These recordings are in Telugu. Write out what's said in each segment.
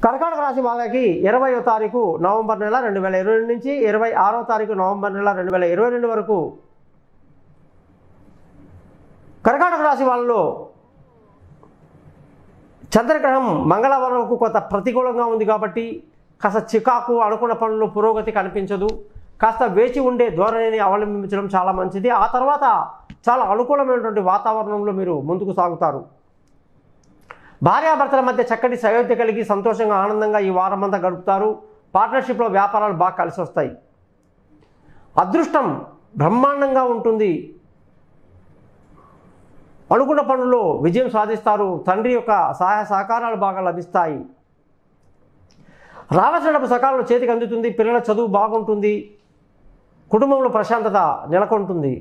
కర్కాటక రాశి వాళ్ళకి ఇరవయో తారీఖు నవంబర్ నెల రెండు వేల ఇరవై రెండు నుంచి ఇరవై ఆరో తారీఖు నవంబర్ నెల రెండు వేల ఇరవై రెండు వరకు కర్కాటక రాశి వాళ్ళలో చంద్రగ్రహం మంగళవారంకు కొంత ప్రతికూలంగా ఉంది కాబట్టి కాస్త చికాకు అనుకున్న పనుల్లో పురోగతి కనిపించదు కాస్త వేచి ఉండే ధోరణిని అవలంబించడం చాలా మంచిది ఆ తర్వాత చాలా అనుకూలమైనటువంటి వాతావరణంలో మీరు ముందుకు సాగుతారు భార్యాభర్తల మధ్య చక్కటి సయోధ్య కలిగి సంతోషంగా ఆనందంగా ఈ వారం అంతా గడుపుతారు పార్ట్నర్షిప్లో వ్యాపారాలు బాగా కలిసి వస్తాయి అదృష్టం బ్రహ్మాండంగా ఉంటుంది అనుకున్న పనుల్లో విజయం సాధిస్తారు తండ్రి యొక్క సహాయ సహకారాలు బాగా లభిస్తాయి రావాల్సిన డబ్బు సకాలంలో చేతికి అందుతుంది పిల్లల చదువు బాగుంటుంది కుటుంబంలో ప్రశాంతత నెలకొంటుంది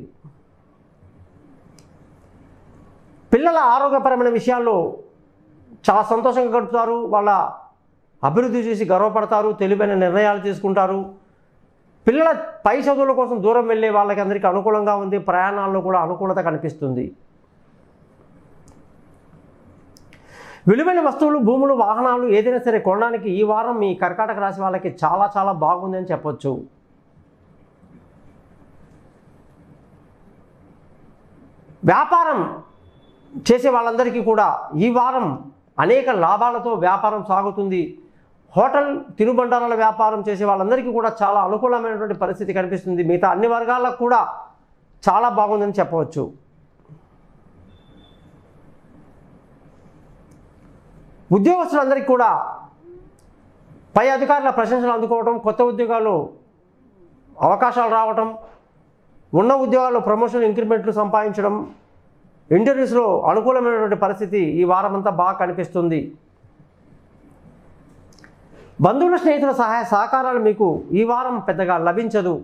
పిల్లల ఆరోగ్యపరమైన విషయాల్లో చాలా సంతోషంగా గడుపుతారు వాళ్ళ అభివృద్ధి చూసి గర్వపడతారు తెలివైన నిర్ణయాలు తీసుకుంటారు పిల్లల పై చదువుల కోసం దూరం వెళ్ళే వాళ్ళకి అందరికీ అనుకూలంగా ఉంది ప్రయాణాల్లో కూడా అనుకూలత కనిపిస్తుంది విలువైన వస్తువులు భూములు వాహనాలు ఏదైనా సరే కొనడానికి ఈ వారం మీ కర్కాటక రాశి వాళ్ళకి చాలా చాలా బాగుంది అని చెప్పొచ్చు వ్యాపారం చేసే వాళ్ళందరికీ కూడా ఈ వారం అనేక లాభాలతో వ్యాపారం సాగుతుంది హోటల్ తినుబండారాల వ్యాపారం చేసే వాళ్ళందరికీ కూడా చాలా అనుకూలమైనటువంటి పరిస్థితి కనిపిస్తుంది మిగతా అన్ని వర్గాలకు కూడా చాలా బాగుందని చెప్పవచ్చు ఉద్యోగస్తులందరికీ కూడా పై అధికారుల ప్రశంసలు అందుకోవడం కొత్త ఉద్యోగాలు అవకాశాలు రావటం ఉన్న ఉద్యోగాల్లో ప్రమోషన్ ఇంక్రిమెంట్లు సంపాదించడం ఇంటర్వ్యూస్లో అనుకూలమైనటువంటి పరిస్థితి ఈ వారం అంతా బాగా కనిపిస్తుంది బంధువుల స్నేహితుల సహాయ సహకారాలు మీకు ఈ వారం పెద్దగా లభించదు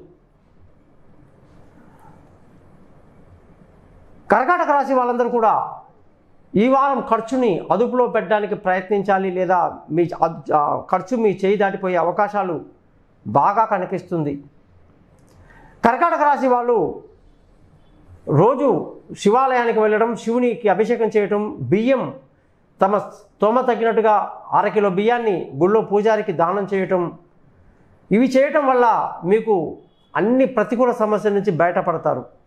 కర్కాటక రాశి వాళ్ళందరూ కూడా ఈ వారం ఖర్చుని అదుపులో పెట్టడానికి ప్రయత్నించాలి లేదా మీ అద్- ఆ, ఖర్చు మీ చేయి దాటిపోయే అవకాశాలు బాగా కనిపిస్తుంది కర్కాటక రాశి వాళ్ళు రోజు శివాలయానికి వెళ్ళడం శివునికి అభిషేకం చేయటం బియ్యం తమ స్తోమ తగ్గినట్టుగా అరకిలో బియ్యాన్ని గుళ్ళో పూజారికి దానం చేయటం ఇవి చేయటం వల్ల మీకు అన్ని ప్రతికూల సమస్యల నుంచి బయటపడతారు